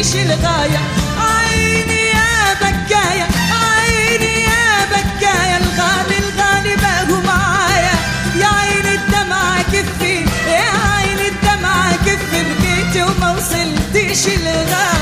وصلتيش الغاية عيني يا بكاية عيني يا بكاية الغالي الغالي باهو معايا يا عيني الدمعة كفي يا عيني الدمعة كفي بكيتي وما وصلتيش الغاية